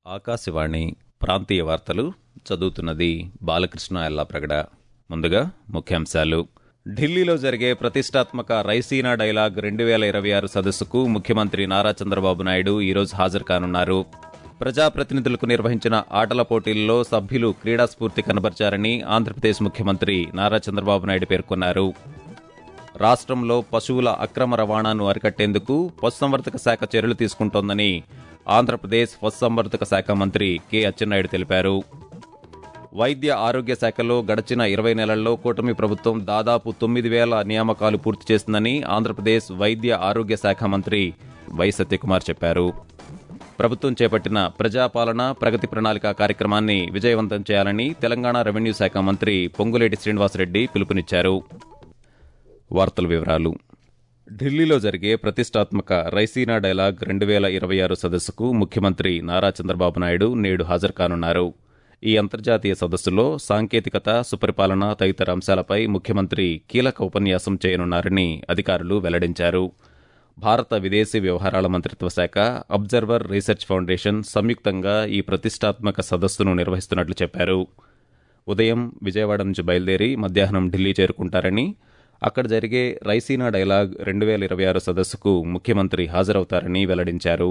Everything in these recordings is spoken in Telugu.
ఆకాశవాణి ప్రాంతీయ వార్తలు చదువుతున్నది బాలకృష్ణ ఎల్లాప్రగడ ముందుగా ముఖ్యాంశాలు ఢిల్లీలో జరిగే ప్రతిష్టాత్మక రైసీనా డైలాగ్ రెండు వేల ఇరవై ఆరు సదస్సుకు ముఖ్యమంత్రి నారా చంద్రబాబు నాయుడు ఈరోజు హాజరు కానున్నారు ప్రజాప్రతినిధులకు నిర్వహించిన ఆటల పోటీల్లో సభ్యులు క్రీడా స్ఫూర్తి కనబర్చారని ఆంధ్రప్రదేశ్ ముఖ్యమంత్రి నారా చంద్రబాబు నాయుడు పేర్కొన్నారు రాష్ట్రంలో పశువుల అక్రమ రవాణాను అరికట్టేందుకు పశుసంవర్ధక శాఖ చర్యలు తీసుకుంటోందని ఆంధ్రప్రదేశ్ పశుసంవర్ధక శాఖ మంత్రి కె అచ్చెన్నాయుడు తెలిపారు వైద్య ఆరోగ్య శాఖలో గడిచిన ఇరవై నెలల్లో కూటమి ప్రభుత్వం దాదాపు తొమ్మిది వేల నియామకాలు పూర్తి చేసిందని ఆంధ్రప్రదేశ్ వైద్య ఆరోగ్య శాఖ మంత్రి వై సత్యకుమార్ చెప్పారు ప్రభుత్వం చేపట్టిన ప్రజాపాలన ప్రగతి ప్రణాళిక కార్యక్రమాన్ని విజయవంతం చేయాలని తెలంగాణ రెవెన్యూ శాఖ మంత్రి పొంగులేటి శ్రీనివాసరెడ్డి పిలుపునిచ్చారు వార్తల వివరాలు ఢిల్లీలో జరిగే ప్రతిష్టాత్మక రైసీనా డైలాగ్ రెండు వేల ఇరవై ఆరు సదస్సుకు ముఖ్యమంత్రి నారా చంద్రబాబు నాయుడు నేడు హాజరు కానున్నారు ఈ అంతర్జాతీయ సదస్సులో సాంకేతికత సుపరిపాలన తదితర అంశాలపై ముఖ్యమంత్రి కీలక ఉపన్యాసం చేయనున్నారని అధికారులు వెల్లడించారు భారత విదేశీ వ్యవహారాల మంత్రిత్వ శాఖ అబ్జర్వర్ రీసెర్చ్ ఫౌండేషన్ సంయుక్తంగా ఈ ప్రతిష్టాత్మక సదస్సును నిర్వహిస్తున్నట్లు చెప్పారు ఉదయం విజయవాడ నుంచి బయలుదేరి మధ్యాహ్నం ఢిల్లీ చేరుకుంటారని అక్కడ జరిగే రైసీనా డైలాగ్ రెండు వేల ఇరవై ఆరు సదస్సుకు ముఖ్యమంత్రి హాజరవుతారని వెల్లడించారు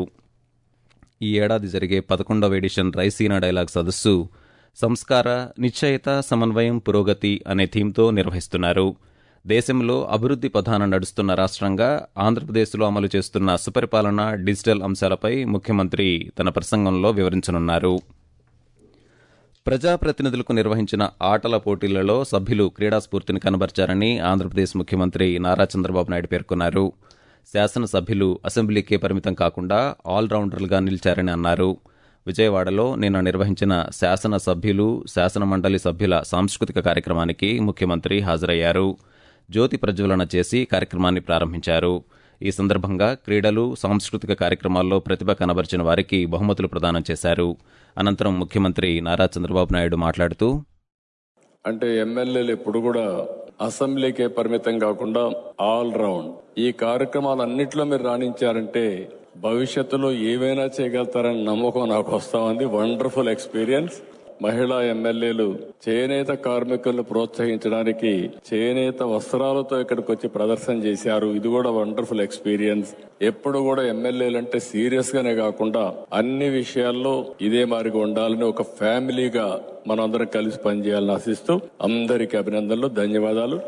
ఈ ఏడాది జరిగే పదకొండవ ఎడిషన్ రైసీనా డైలాగ్ సదస్సు సంస్కార నిశ్చయత సమన్వయం పురోగతి అనే థీమ్తో నిర్వహిస్తున్నారు దేశంలో అభివృద్ధి పథాన నడుస్తున్న రాష్ట్రంగా ఆంధ్రప్రదేశ్లో అమలు చేస్తున్న సుపరిపాలన డిజిటల్ అంశాలపై ముఖ్యమంత్రి తన ప్రసంగంలో వివరించనున్నారు ప్రజాప్రతినిధులకు నిర్వహించిన ఆటల పోటీలలో సభ్యులు క్రీడా స్ఫూర్తిని కనబర్చారని ఆంధ్రప్రదేశ్ ముఖ్యమంత్రి నారా చంద్రబాబు నాయుడు పేర్కొన్నారు శాసనసభ్యులు అసెంబ్లీకే పరిమితం కాకుండా ఆల్రౌండర్లుగా నిలిచారని అన్నారు విజయవాడలో నిన్న నిర్వహించిన శాసనసభ్యులు శాసనమండలి సభ్యుల సాంస్కృతిక కార్యక్రమానికి ముఖ్యమంత్రి హాజరయ్యారు జ్యోతి ప్రజ్వలన చేసి కార్యక్రమాన్ని ప్రారంభించారు ఈ సందర్భంగా క్రీడలు సాంస్కృతిక కార్యక్రమాల్లో ప్రతిభ కనబరిచిన వారికి బహుమతులు ప్రదానం చేశారు అనంతరం ముఖ్యమంత్రి నారా చంద్రబాబు నాయుడు మాట్లాడుతూ అంటే ఎమ్మెల్యేలు ఎప్పుడు కూడా అసెంబ్లీకే పరిమితం కాకుండా ఆల్ రౌండ్ ఈ కార్యక్రమాలన్నింటిలో మీరు రాణించారంటే భవిష్యత్తులో ఏవైనా చేయగలుగుతారని నమ్మకం నాకు వస్తా ఉంది వండర్ఫుల్ ఎక్స్పీరియన్స్ మహిళా ఎమ్మెల్యేలు చేనేత కార్మికులను ప్రోత్సహించడానికి చేనేత వస్త్రాలతో ఇక్కడికి వచ్చి ప్రదర్శన చేశారు ఇది కూడా వండర్ఫుల్ ఎక్స్పీరియన్స్ ఎప్పుడు కూడా ఎమ్మెల్యేలు అంటే సీరియస్ గానే కాకుండా అన్ని విషయాల్లో ఇదే మారిగా ఉండాలని ఒక ఫ్యామిలీగా మనందరం కలిసి పనిచేయాలని ఆశిస్తూ అందరికీ అభినందనలు ధన్యవాదాలు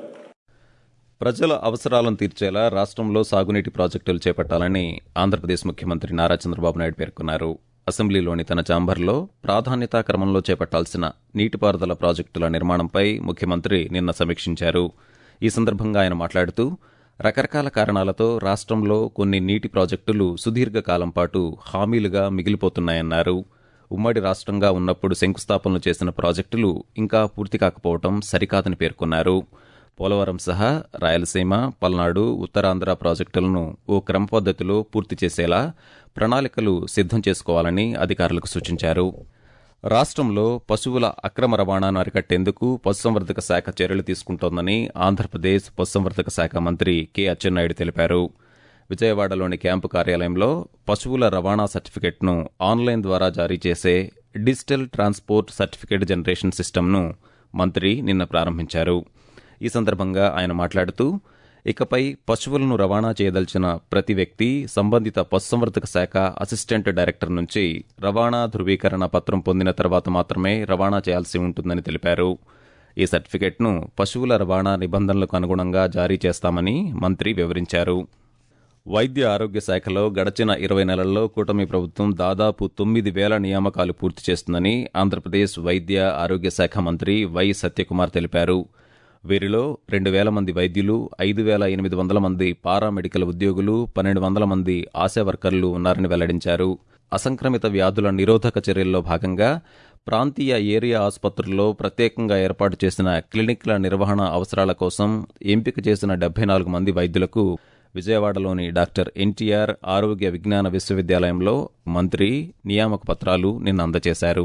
ప్రజల అవసరాలను తీర్చేలా రాష్ట్రంలో సాగునీటి ప్రాజెక్టులు చేపట్టాలని ఆంధ్రప్రదేశ్ ముఖ్యమంత్రి నారా చంద్రబాబు నాయుడు పేర్కొన్నారు అసెంబ్లీలోని తన చాంబర్లో ప్రాధాన్యతా క్రమంలో చేపట్టాల్సిన నీటిపారుదల ప్రాజెక్టుల నిర్మాణంపై ముఖ్యమంత్రి నిన్న సమీక్షించారు ఈ సందర్భంగా ఆయన మాట్లాడుతూ రకరకాల కారణాలతో రాష్ట్రంలో కొన్ని నీటి ప్రాజెక్టులు సుదీర్ఘకాలం పాటు హామీలుగా మిగిలిపోతున్నాయన్నారు ఉమ్మడి రాష్ట్రంగా ఉన్నప్పుడు శంకుస్థాపనలు చేసిన ప్రాజెక్టులు ఇంకా పూర్తి కాకపోవడం సరికాదని పేర్కొన్నారు పోలవరం సహా రాయలసీమ పల్నాడు ఉత్తరాంధ్ర ప్రాజెక్టులను ఓ క్రమ పద్ధతిలో పూర్తి చేసేలా ప్రణాళికలు సిద్ధం చేసుకోవాలని అధికారులకు సూచించారు రాష్ట్రంలో పశువుల అక్రమ రవాణాను అరికట్టేందుకు పశుసంవర్ధక శాఖ చర్యలు తీసుకుంటోందని ఆంధ్రప్రదేశ్ పశుసంవర్ధక శాఖ మంత్రి కె అచ్చెన్నాయుడు తెలిపారు విజయవాడలోని క్యాంపు కార్యాలయంలో పశువుల రవాణా సర్టిఫికెట్ను ఆన్లైన్ ద్వారా జారీ చేసే డిజిటల్ ట్రాన్స్పోర్ట్ సర్టిఫికేట్ జనరేషన్ సిస్టమ్ను మంత్రి నిన్న ప్రారంభించారు ఈ సందర్భంగా ఆయన మాట్లాడుతూ ఇకపై పశువులను రవాణా చేయదలిచిన ప్రతి వ్యక్తి సంబంధిత పశుసంవర్ధక శాఖ అసిస్టెంట్ డైరెక్టర్ నుంచి రవాణా ధృవీకరణ పత్రం పొందిన తర్వాత మాత్రమే రవాణా చేయాల్సి ఉంటుందని తెలిపారు ఈ సర్టిఫికెట్ను పశువుల రవాణా నిబంధనలకు అనుగుణంగా జారీ చేస్తామని మంత్రి వివరించారు వైద్య ఆరోగ్య శాఖలో గడచిన ఇరవై నెలల్లో కూటమి ప్రభుత్వం దాదాపు తొమ్మిది వేల నియామకాలు పూర్తి చేస్తుందని ఆంధ్రప్రదేశ్ వైద్య ఆరోగ్య శాఖ మంత్రి వై సత్యకుమార్ తెలిపారు వీరిలో రెండు వేల మంది వైద్యులు ఐదు వేల ఎనిమిది వందల మంది పారామెడికల్ ఉద్యోగులు పన్నెండు వందల మంది ఆశా వర్కర్లు ఉన్నారని వెల్లడించారు అసంక్రమిత వ్యాధుల నిరోధక చర్యల్లో భాగంగా ప్రాంతీయ ఏరియా ఆసుపత్రుల్లో ప్రత్యేకంగా ఏర్పాటు చేసిన క్లినిక్ల నిర్వహణ అవసరాల కోసం ఎంపిక చేసిన డెబ్బై నాలుగు మంది వైద్యులకు విజయవాడలోని డాక్టర్ ఎన్టీఆర్ ఆరోగ్య విజ్ఞాన విశ్వవిద్యాలయంలో మంత్రి నియామక పత్రాలు నిన్న అందజేశారు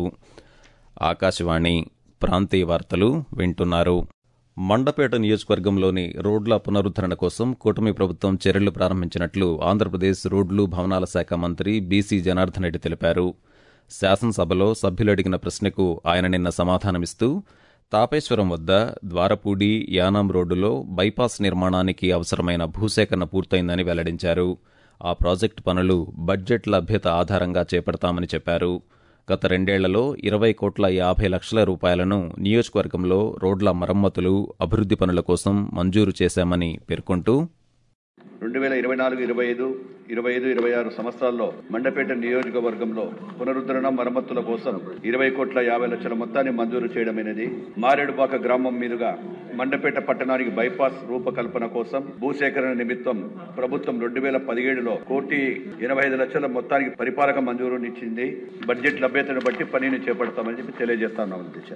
ఆకాశవాణి ప్రాంతీయ వార్తలు వింటున్నారు మండపేట నియోజకవర్గంలోని రోడ్ల పునరుద్దరణ కోసం కూటమి ప్రభుత్వం చర్యలు ప్రారంభించినట్లు ఆంధ్రప్రదేశ్ రోడ్లు భవనాల శాఖ మంత్రి బీసీ జనార్దన్ రెడ్డి తెలిపారు శాసనసభలో సభ్యులు అడిగిన ప్రశ్నకు ఆయన నిన్న సమాధానమిస్తూ తాపేశ్వరం వద్ద ద్వారపూడి యానాం రోడ్డులో బైపాస్ నిర్మాణానికి అవసరమైన భూసేకరణ పూర్తయిందని వెల్లడించారు ఆ ప్రాజెక్టు పనులు బడ్జెట్ లభ్యత ఆధారంగా చేపడతామని చెప్పారు గత రెండేళ్లలో ఇరవై కోట్ల యాభై లక్షల రూపాయలను నియోజకవర్గంలో రోడ్ల మరమ్మతులు అభివృద్ధి పనుల కోసం మంజూరు చేశామని పేర్కొంటూ రెండు వేల ఇరవై నాలుగు ఇరవై ఐదు ఇరవై ఐదు ఇరవై ఆరు సంవత్సరాల్లో మండపేట నియోజకవర్గంలో పునరుద్ధరణ మరమ్మతుల కోసం ఇరవై కోట్ల యాభై లక్షల మొత్తాన్ని మంజూరు చేయడమైనది మారేడుబాక గ్రామం మీదుగా మండపేట పట్టణానికి బైపాస్ రూపకల్పన కోసం భూసేకరణ నిమిత్తం ప్రభుత్వం రెండు వేల పదిహేడులో కోటి ఎనభై ఐదు లక్షల మొత్తానికి పరిపాలక మంజూరునిచ్చింది బడ్జెట్ లభ్యతను బట్టి పనిని చేపడతామని చెప్పి తెలియజేస్తాను అధ్యక్ష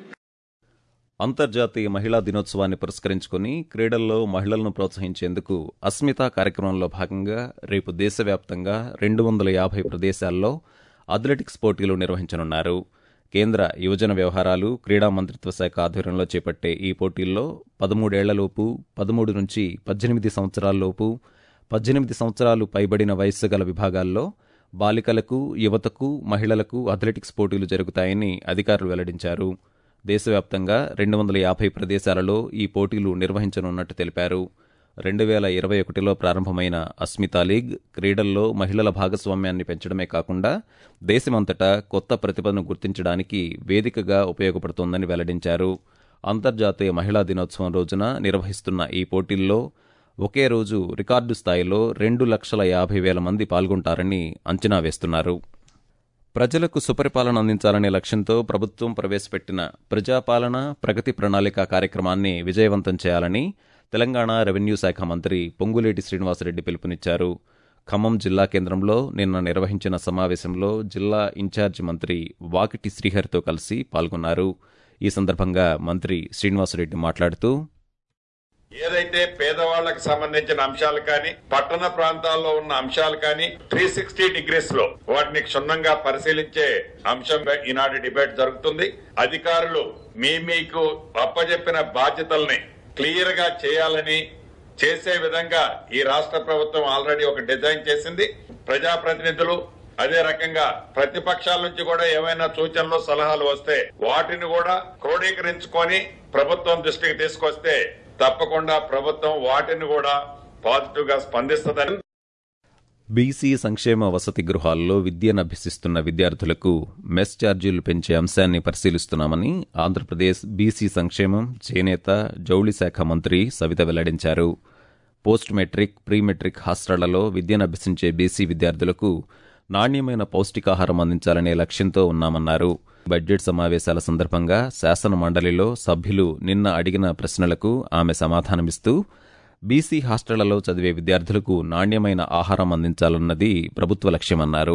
అంతర్జాతీయ మహిళా దినోత్సవాన్ని పురస్కరించుకుని క్రీడల్లో మహిళలను ప్రోత్సహించేందుకు అస్మిత కార్యక్రమంలో భాగంగా రేపు దేశవ్యాప్తంగా రెండు వందల యాభై ప్రదేశాల్లో అథ్లెటిక్స్ పోటీలు నిర్వహించనున్నారు కేంద్ర యువజన వ్యవహారాలు క్రీడా మంత్రిత్వ శాఖ ఆధ్వర్యంలో చేపట్టే ఈ పోటీల్లో పదమూడేళ్లలోపు పదమూడు నుంచి పద్దెనిమిది సంవత్సరాల్లోపు పద్దెనిమిది సంవత్సరాలు పైబడిన వయస్సు గల విభాగాల్లో బాలికలకు యువతకు మహిళలకు అథ్లెటిక్స్ పోటీలు జరుగుతాయని అధికారులు వెల్లడించారు దేశవ్యాప్తంగా రెండు వందల యాభై ప్రదేశాలలో ఈ పోటీలు నిర్వహించనున్నట్టు తెలిపారు రెండు వేల ఇరవై ఒకటిలో ప్రారంభమైన అస్మితా లీగ్ క్రీడల్లో మహిళల భాగస్వామ్యాన్ని పెంచడమే కాకుండా దేశమంతటా కొత్త ప్రతిభను గుర్తించడానికి వేదికగా ఉపయోగపడుతోందని వెల్లడించారు అంతర్జాతీయ మహిళా దినోత్సవం రోజున నిర్వహిస్తున్న ఈ పోటీల్లో ఒకే రోజు రికార్డు స్థాయిలో రెండు లక్షల యాభై వేల మంది పాల్గొంటారని అంచనా వేస్తున్నారు ప్రజలకు సుపరిపాలన అందించాలనే లక్ష్యంతో ప్రభుత్వం ప్రవేశపెట్టిన ప్రజాపాలన ప్రగతి ప్రణాళిక కార్యక్రమాన్ని విజయవంతం చేయాలని తెలంగాణ రెవెన్యూ శాఖ మంత్రి పొంగులేటి శ్రీనివాసరెడ్డి పిలుపునిచ్చారు ఖమ్మం జిల్లా కేంద్రంలో నిన్న నిర్వహించిన సమావేశంలో జిల్లా ఇన్ఛార్జి మంత్రి వాకిటి శ్రీహరితో కలిసి పాల్గొన్నారు ఈ సందర్భంగా మంత్రి శ్రీనివాసరెడ్డి మాట్లాడుతూ ఏదైతే పేదవాళ్లకు సంబంధించిన అంశాలు కానీ పట్టణ ప్రాంతాల్లో ఉన్న అంశాలు కానీ త్రీ సిక్స్టీ డిగ్రీస్ లో వాటిని క్షుణ్ణంగా పరిశీలించే అంశంగా ఈనాటి డిబేట్ జరుగుతుంది అధికారులు మీ మీకు అప్పజెప్పిన బాధ్యతల్ని క్లియర్ గా చేయాలని చేసే విధంగా ఈ రాష్ట్ర ప్రభుత్వం ఆల్రెడీ ఒక డిజైన్ చేసింది ప్రజాప్రతినిధులు అదే రకంగా ప్రతిపక్షాల నుంచి కూడా ఏమైనా సూచనలు సలహాలు వస్తే వాటిని కూడా క్రోడీకరించుకొని ప్రభుత్వం దృష్టికి తీసుకొస్తే తప్పకుండా ప్రభుత్వం వాటిని కూడా పాజిటివ్ గా స్పందిస్తుందని బీసీ సంక్షేమ వసతి గృహాల్లో విద్యనభ్యసిస్తున్న విద్యార్థులకు మెస్ ఛార్జీలు పెంచే అంశాన్ని పరిశీలిస్తున్నామని ఆంధ్రప్రదేశ్ బీసీ సంక్షేమం చేనేత జౌళి శాఖ మంత్రి సవిత వెల్లడించారు పోస్ట్ మెట్రిక్ ప్రీ మెట్రిక్ హాస్టళ్లలో విద్యనభ్యసించే బీసీ విద్యార్థులకు నాణ్యమైన పౌష్టికాహారం అందించాలనే లక్ష్యంతో ఉన్నామన్నారు బడ్జెట్ సమావేశాల సందర్భంగా శాసన మండలిలో సభ్యులు నిన్న అడిగిన ప్రశ్నలకు ఆమె సమాధానమిస్తూ బీసీ హాస్టళ్లలో చదివే విద్యార్థులకు నాణ్యమైన ఆహారం అందించాలన్నది ప్రభుత్వ లక్ష్యమన్నారు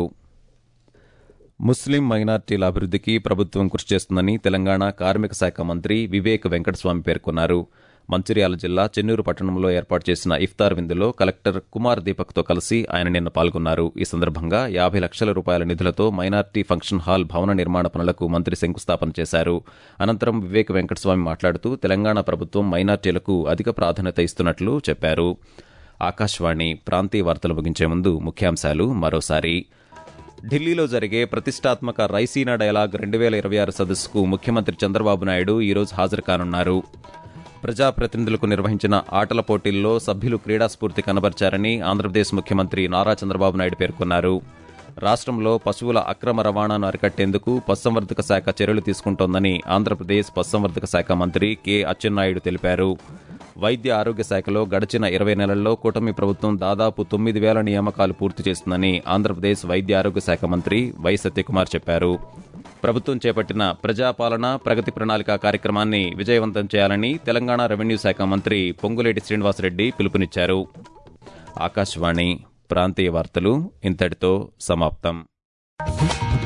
ముస్లిం మైనార్టీల అభివృద్ధికి ప్రభుత్వం కృషి చేస్తుందని తెలంగాణ కార్మిక శాఖ మంత్రి వివేక్ వెంకటస్వామి పేర్కొన్నారు మంచిర్యాల జిల్లా చెన్నూరు పట్టణంలో ఏర్పాటు చేసిన ఇఫ్తార్ విందులో కలెక్టర్ కుమార్ దీపక్తో కలిసి ఆయన నిన్న పాల్గొన్నారు ఈ సందర్భంగా యాభై లక్షల రూపాయల నిధులతో మైనార్టీ ఫంక్షన్ హాల్ భవన నిర్మాణ పనులకు మంత్రి శంకుస్థాపన చేశారు అనంతరం వివేక్ వెంకటస్వామి మాట్లాడుతూ తెలంగాణ ప్రభుత్వం మైనార్టీలకు అధిక ప్రాధాన్యత ఇస్తున్నట్లు చెప్పారు ఆకాశవాణి ప్రాంతీయ వార్తలు ముగించే ముందు ముఖ్యాంశాలు మరోసారి ఢిల్లీలో జరిగే ప్రతిష్టాత్మక రైసీనా డైలాగ్ రెండు వేల ఇరవై ఆరు సదస్సుకు ముఖ్యమంత్రి చంద్రబాబు నాయుడు ఈరోజు హాజరు కానున్నారు ప్రజాప్రతినిధులకు నిర్వహించిన ఆటల పోటీల్లో సభ్యులు క్రీడాస్ఫూర్తి కనబర్చారని ఆంధ్రప్రదేశ్ ముఖ్యమంత్రి నారా చంద్రబాబు నాయుడు పేర్కొన్నారు రాష్ట్రంలో పశువుల అక్రమ రవాణాను అరికట్టేందుకు పశుసంవర్ధక శాఖ చర్యలు తీసుకుంటోందని ఆంధ్రప్రదేశ్ పశుసంవర్ధక శాఖ మంత్రి కె అచ్చెన్నాయుడు తెలిపారు వైద్య ఆరోగ్య శాఖలో గడిచిన ఇరవై నెలల్లో కూటమి ప్రభుత్వం దాదాపు తొమ్మిది వేల నియామకాలు పూర్తి చేస్తుందని ఆంధ్రప్రదేశ్ వైద్య ఆరోగ్య శాఖ మంత్రి వై సత్యకుమార్ చెప్పారు ప్రభుత్వం చేపట్టిన ప్రజాపాలన ప్రగతి ప్రణాళిక కార్యక్రమాన్ని విజయవంతం చేయాలని తెలంగాణ రెవెన్యూ శాఖ మంత్రి పొంగులేటి శ్రీనివాసరెడ్డి పిలుపునిచ్చారు ఆకాశవాణి ప్రాంతీయ వార్తలు ఇంతటితో సమాప్తం